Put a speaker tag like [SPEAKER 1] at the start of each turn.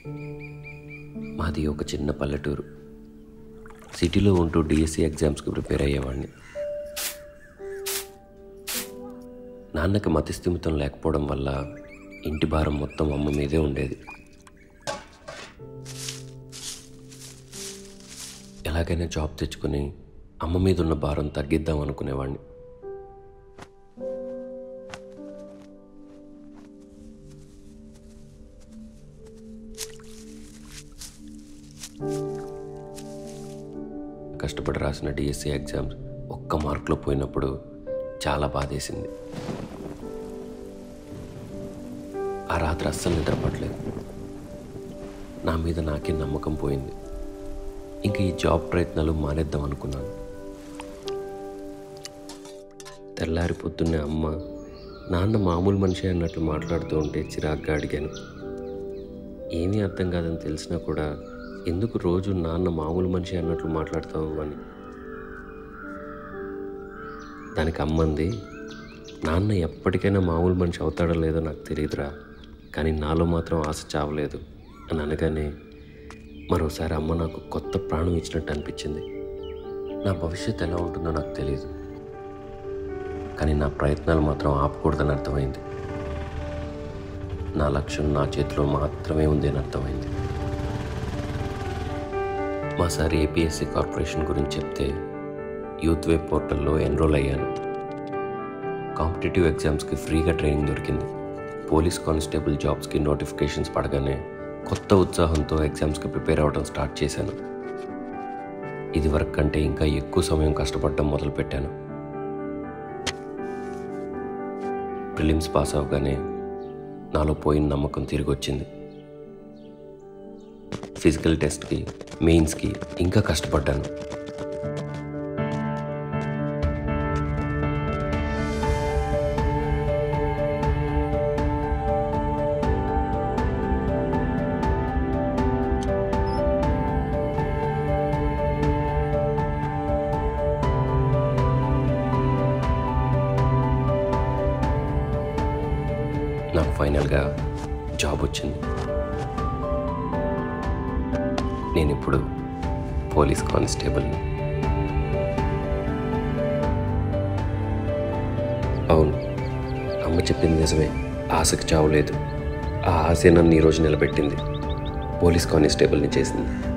[SPEAKER 1] మాది ఒక చిన్న పల్లెటూరు సిటీలో ఉంటూ డిఎస్సి ఎగ్జామ్స్కి ప్రిపేర్ అయ్యేవాడిని నాన్నకి మతిస్థిమితం లేకపోవడం వల్ల ఇంటి భారం మొత్తం అమ్మ మీదే ఉండేది ఎలాగైనా జాబ్ తెచ్చుకొని అమ్మ మీద ఉన్న భారం తగ్గిద్దాం అనుకునేవాడిని కష్టపడి రాసిన డిఎస్సి ఎగ్జామ్స్ ఒక్క మార్కులో పోయినప్పుడు చాలా బాధేసింది ఆ రాత్రి అస్సలు నిద్రపట్టలేదు నా మీద నాకే నమ్మకం పోయింది ఇంకా ఈ జాబ్ ప్రయత్నాలు మానేద్దాం అనుకున్నాను తెల్లారి పొద్దున్నే అమ్మ నాన్న మామూలు మనిషి అన్నట్లు మాట్లాడుతూ ఉంటే చిరాగ్గా అడిగాను ఏమీ అర్థం కాదని తెలిసినా కూడా ఎందుకు రోజు నాన్న మామూలు మనిషి అన్నట్లు మాట్లాడతావు అని దానికి అమ్మంది నాన్న ఎప్పటికైనా మామూలు మనిషి అవుతాడో లేదో నాకు తెలియదురా కానీ నాలో మాత్రం ఆశ చావలేదు అని అనగానే మరోసారి అమ్మ నాకు కొత్త ప్రాణం ఇచ్చినట్టు అనిపించింది నా భవిష్యత్తు ఎలా ఉంటుందో నాకు తెలియదు కానీ నా ప్రయత్నాలు మాత్రం ఆపకూడదని అర్థమైంది నా లక్ష్యం నా చేతిలో మాత్రమే ఉంది అని అర్థమైంది మా సార్ ఏపీఎస్సీ కార్పొరేషన్ గురించి చెప్తే యూత్ వెబ్ పోర్టల్లో ఎన్రోల్ అయ్యాను కాంపిటేటివ్ ఎగ్జామ్స్కి ఫ్రీగా ట్రైనింగ్ దొరికింది పోలీస్ కానిస్టేబుల్ జాబ్స్కి నోటిఫికేషన్స్ పడగానే కొత్త ఉత్సాహంతో ఎగ్జామ్స్కి ప్రిపేర్ అవ్వడం స్టార్ట్ చేశాను ఇది వరకు కంటే ఇంకా ఎక్కువ సమయం కష్టపడడం మొదలుపెట్టాను ప్రిలిమ్స్ పాస్ అవగానే నాలో పోయిన నమ్మకం తిరిగి వచ్చింది ఫిజికల్ టెస్ట్కి మెయిన్స్కి ఇంకా కష్టపడ్డాను నాకు ఫైనల్గా జాబ్ వచ్చింది నేను ఇప్పుడు పోలీస్ కానిస్టేబుల్ని అవును అమ్మ చెప్పింది నిజమే ఆశకు చావలేదు ఆ ఆశ నన్ను ఈరోజు నిలబెట్టింది పోలీస్ కానిస్టేబుల్ని చేసింది